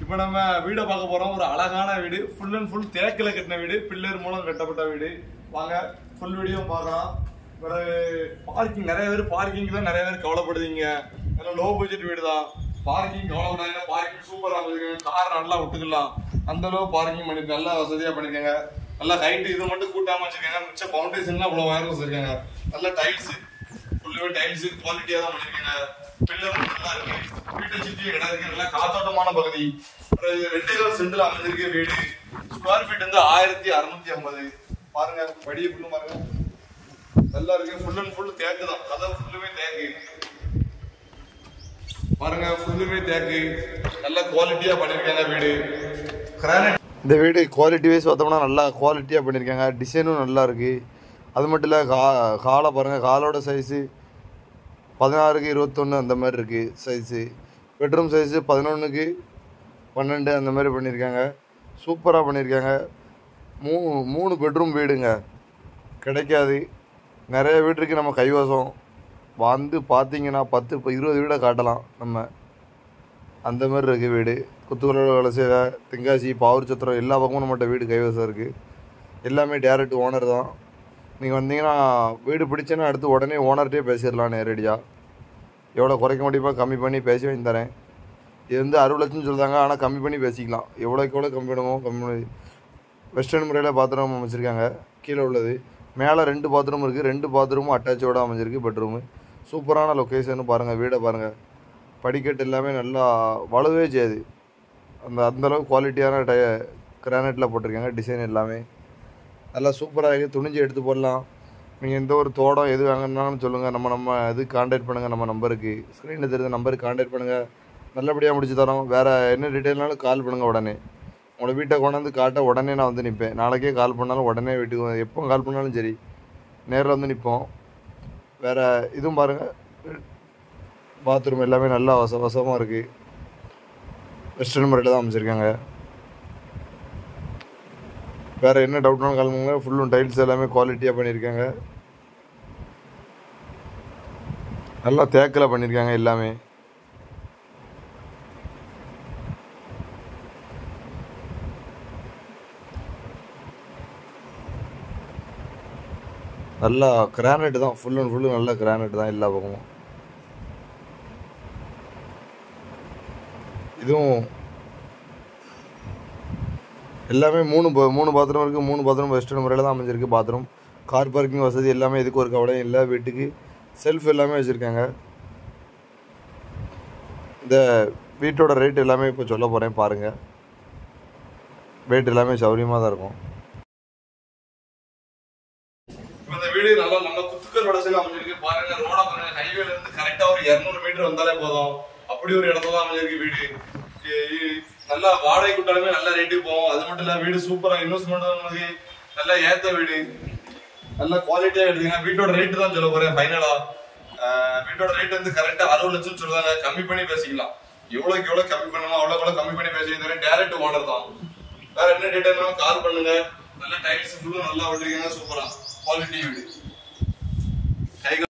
இப்போ நம்ம வீடை பார்க்க போறோம் ஒரு அழகான வீடு ஃபுல் அண்ட் ஃபுல் தேக்கில் கட்டின வீடு பில்லர் மூலம் கட்டப்பட்ட வீடு வாங்க ஃபுல் வீடியோ பார்க்கலாம் பிறகு பார்க்கிங் நிறைய பேர் பார்க்கிங் தான் நிறைய பேர் கவலைப்படுதீங்க நல்ல லோ பட்ஜெட் வீடு தான் பார்க்கிங் கவலைப்படாங்க பார்க்கிங் சூப்பராக பண்ணிருக்காங்க கார் நல்லா விட்டுக்கலாம் அந்த அளவு பார்க்கிங் பண்ணிருக்காங்க நல்லா வசதியா பண்ணிருக்காங்க நல்லா ஹைட் இது மட்டும் கூட்டாம வச்சிருக்காங்க மிச்ச பவுண்டேஷன்லாம் அவ்வளவு உயரம் வச்சிருக்காங்க நல்ல டைல்ஸ் ஃபுல்லுமே டைல்ஸ் குவாலிட்டியா தான் பண்ணிருக்காங்க பில்லர் நல்லா இருக்கு வீட்டை சுத்தி இடம் இருக்கு நல்லா காத்தோட்டமான பகுதி அப்புறம் இது ரெண்டு கிலோ சென்டில் அமைஞ்சிருக்கு வீடு ஸ்கொயர் ஃபீட் வந்து ஆயிரத்தி அறுநூத்தி ஐம்பது பாருங்க படியை ஃபுல்லு பாருங்க நல்லா இருக்கு ஃபுல் அண்ட் ஃபுல் தேக்கு தான் அதான் ஃபுல்லுமே தேக்கு பாருங்க ஃபுல்லுமே தேக்கு நல்ல குவாலிட்டியா பண்ணிருக்காங்க வீடு கிரானைட் இந்த வீடு குவாலிட்டி வைஸ் பார்த்தோம்னா நல்லா குவாலிட்டியாக பண்ணியிருக்காங்க டிசைனும் நல்லா இருக்குது அது மட்டும் இல்லை கா காலை பாருங்கள் காலோட சைஸு பதினாறுக்கு இருபத்தொன்று அந்த மாதிரி இருக்குது சைஸு பெட்ரூம் சைஸு பதினொன்றுக்கு பன்னெண்டு அந்த மாதிரி பண்ணியிருக்காங்க சூப்பராக பண்ணியிருக்காங்க மூ மூணு பெட்ரூம் வீடுங்க கிடைக்காது நிறைய வீடு இருக்குது நம்ம கைவசம் வந்து பார்த்தீங்கன்னா பத்து இப்போ இருபது வீடை காட்டலாம் நம்ம அந்த மாதிரி இருக்குது வீடு குத்துக்குளோட வளசையில் தென்காசி பாவூர் சத்திரம் எல்லா பக்கமும் நம்மகிட்ட வீடு கைவசம் இருக்குது எல்லாமே டேரக்ட் ஓனர் தான் நீங்கள் வந்தீங்கன்னா வீடு பிடிச்சேன்னா அடுத்து உடனே ஓனர்கிட்டே பேசிடலாம் நேரடியாக எவ்வளோ குறைக்க முடியுமோ கம்மி பண்ணி பேசி வாங்கி தரேன் இது வந்து அறுபது லட்சம் சொல்கிறாங்க ஆனால் கம்மி பண்ணி பேசிக்கலாம் எவ்வளோக்கு எவ்வளோ கம்மி பண்ணுமோ கம்மி பண்ணி வெஸ்டர்ன் முறையில் பாத்ரூம் அமைச்சிருக்காங்க கீழே உள்ளது மேலே ரெண்டு பாத்ரூம் இருக்குது ரெண்டு பாத்ரூமும் அட்டாச்சோட அமைஞ்சிருக்கு பெட்ரூமு சூப்பரான லொக்கேஷன் பாருங்கள் வீடை பாருங்கள் படிக்கட்டு எல்லாமே நல்லா வலுவே செய்யுது அந்த அந்தளவுக்கு குவாலிட்டியான டய கிரானைட்டில் போட்டிருக்காங்க டிசைன் எல்லாமே நல்லா சூப்பராக இருக்குது துணிஞ்சு எடுத்து போடலாம் நீங்கள் எந்த ஒரு தோடம் எது வாங்கினாலும் சொல்லுங்கள் நம்ம நம்ம இது காண்டாக்ட் பண்ணுங்கள் நம்ம நம்பருக்கு ஸ்க்ரீனில் தெரிஞ்ச நம்பருக்கு காண்டாக்ட் பண்ணுங்கள் நல்லபடியாக முடிச்சு தரோம் வேறு என்ன டீட்டெயில்னாலும் கால் பண்ணுங்கள் உடனே உங்களை வீட்டை கொண்டாந்து காட்ட உடனே நான் வந்து நிற்பேன் நாளைக்கே கால் பண்ணாலும் உடனே வீட்டுக்கு வந்து- எப்போ கால் பண்ணாலும் சரி நேரில் வந்து நிற்போம் வேறு இதுவும் பாருங்கள் பாத்ரூம் எல்லாமே நல்லா வச வசமாக இருக்குது வெஸ்டர்ன் முறையில் தான் அமைச்சிருக்காங்க வேறு என்ன டவுட்னாலும் கிளம்புங்க ஃபுல்லும் டைல்ஸ் எல்லாமே குவாலிட்டியாக பண்ணியிருக்காங்க நல்லா தேக்கில் பண்ணியிருக்காங்க எல்லாமே நல்லா கிரானைட் தான் ஃபுல் அண்ட் ஃபுல்லு நல்ல கிரானைட் தான் எல்லா பக்கமும் இதுவும் எல்லாமே மூணு பா- மூணு பாத்ரூம் இருக்குது மூணு பாத்ரூம் வெஸ்டர்ன் முறையில் தான் அமைஞ்சிருக்கு பாத்ரூம் கார் பார்க்கிங் வசதி எல்லாமே இதுக்கு ஒரு கவலையும் இல்லை வீட்டுக்கு செல்ஃப் எல்லாமே வச்சுருக்காங்க இந்த வீட்டோட ரேட் எல்லாமே இப்போ சொல்ல போகிறேன் பாருங்கள் ரேட் எல்லாமே சௌரியமாக தான் இருக்கும் இப்ப இந்த வீடு நல்லா நம்ம குத்துக்கல் வடசையில அமைஞ்சிருக்கு பாருங்க ரோட பாருங்க ஹைவேல இருந்து கரெக்டா ஒரு 200 மீட்டர் வந்தாலே போதும் அப்படி ஒரு இடத்துல தான் அமைஞ்சிருக்கு வீடு இ- இ- நல்லா வாடகை கூட்டாலுமே நல்ல ரேட்டுக்கு போகும் அது மட்டும் இல்ல வீடு சூப்பரா இன்வெஸ்ட்மெண்ட் நமக்கு நல்லா ஏத்த வீடு நல்ல குவாலிட்டியா எடுத்துங்க வீட்டோட ரேட்டு தான் சொல்ல போறேன் ஃபைனலா வீட்டோட ரேட் வந்து கரெக்டா அறுபது லட்சம் சொல்றாங்க கம்மி பண்ணி பேசிக்கலாம் எவ்வளவுக்கு எவ்வளவு கம்மி பண்ணணுமோ அவ்வளவு எவ்வளவு கம்மி பண்ணி பேசி டேரக்ட் ஓனர் தான் வேற என்ன டீட்டெயில்னாலும் கால் பண்ணுங்க நல்ல டைல்ஸ் ஃபுல்லும் நல்லா விட்டுருக்கீங்க சூப்பரா குவாலிட்டி வீடு